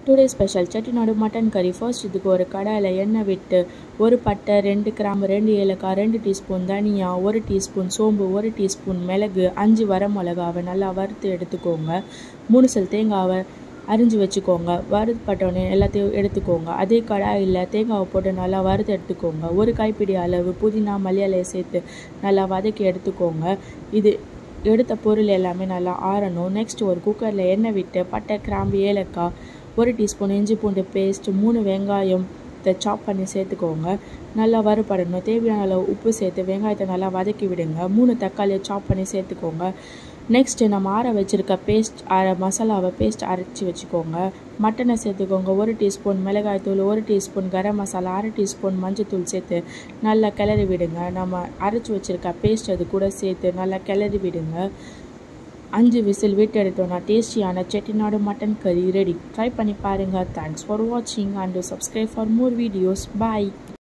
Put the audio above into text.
today special Chettinad mutton கறி first இதுக்கு ஒரு கடாயில் எண்ணெய் விட்டு ஒரு பட்டை ரெண்டு கிராம்பு ரெண்டு ஏலக்காய் ரெண்டு டீஸ்பூன் தனியா ஒரு டீஸ்பூன் சோம்பு ஒரு டீஸ்பூன் மிளகு அஞ்சு வர மிளகாவை நல்லா வறுத்து எடுத்துக்கோங்க மூணு செல் தேங்காவை அரிஞ்சு வச்சுக்கோங்க வறுப்பட்டோடனே எல்லாத்தையும் எடுத்துக்கோங்க அதே கடாயில் தேங்காவை போட்டு நல்லா வறுத்து எடுத்துக்கோங்க ஒரு கைப்பிடி அளவு புதினா மல்லியலையை சேர்த்து நல்லா வதக்கி எடுத்துக்கோங்க இது எடுத்த பொருள் எல்லாமே நல்லா ஆறணும் நெக்ஸ்ட் ஒரு குக்கரில் எண்ணெய் விட்டு பட்டை கிராம்பு ஏலக்காய் ஒரு டீஸ்பூன் இஞ்சி பூண்டு பேஸ்ட் மூணு வெங்காயம் சாப் பண்ணி சேர்த்துக்கோங்க நல்லா வறுபடணும் தேவையான அளவு உப்பு சேர்த்து வெங்காயத்தை நல்லா வதக்கி விடுங்க மூணு தக்காளியை சாப் பண்ணி சேர்த்துக்கோங்க நெக்ஸ்ட்டு நம்ம ஆற வச்சுருக்க பேஸ்ட் அரை மசாலாவை பேஸ்ட் அரைச்சி வச்சுக்கோங்க மட்டனை சேர்த்துக்கோங்க ஒரு டீஸ்பூன் மிளகாய்த்தூள் ஒரு டீஸ்பூன் கரம் மசாலா அரை டீஸ்பூன் மஞ்சத்தூள் சேர்த்து நல்லா கிளறி விடுங்க நம்ம அரைச்சி வச்சுருக்க பேஸ்ட் அது கூட சேர்த்து நல்லா கிளறி விடுங்க அஞ்சு விசில் விட்டு எடுத்தோன்னா டேஸ்டியான செட்டிநாடு மட்டன் கறி ரெடி ட்ரை பண்ணி பாருங்கள் தேங்க்ஸ் ஃபார் வாட்சிங் and subscribe for more videos bye